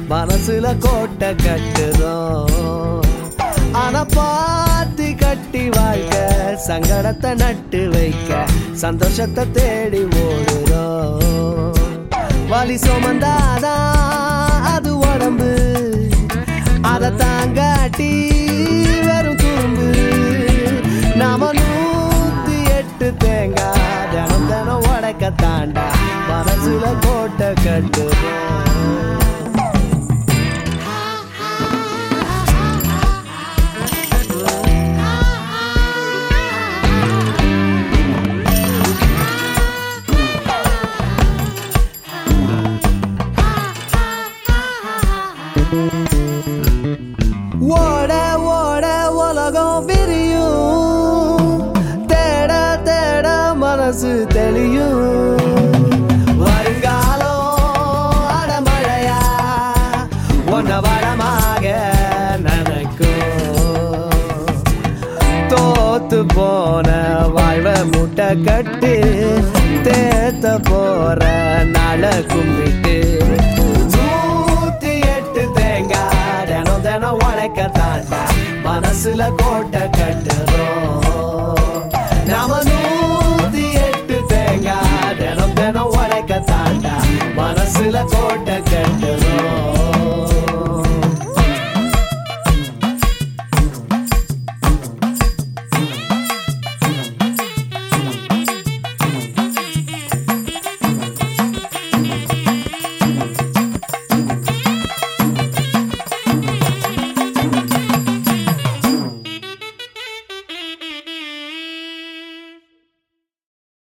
மனசுல கோட்டை கட்டுறோம் ஆனா பாத்தி கட்டி வாழ்க்க சங்கடத்தை நட்டு வைக்க சந்தோஷத்தை தேடி ஓடுறோம் வலி சுமந்தாதான் அது உடம்பு அதை தாங்காட்டி வெறும் துரும்பு நாம நூத்தி எட்டு தேங்காய் தினம் தினம் உடைக்க தாண்டா மனசுல கோட்டை கட்டுறோம் ஓட ஓட உலகம் விரியும் தேட தேட மனசு தெளியும் வருங்காலம் அடமழையா ஒன்ன வளமாக நினைக்கும் தோத்து போன வாழ்வ முட்டை கட்டு தேத்த போற நாள கும்பிட்டு நூத்தி எட்டு தேங்காய் தினம் தினம் உழைக்க தாண்டா மனசுல கோட்டை கட்டுறோம்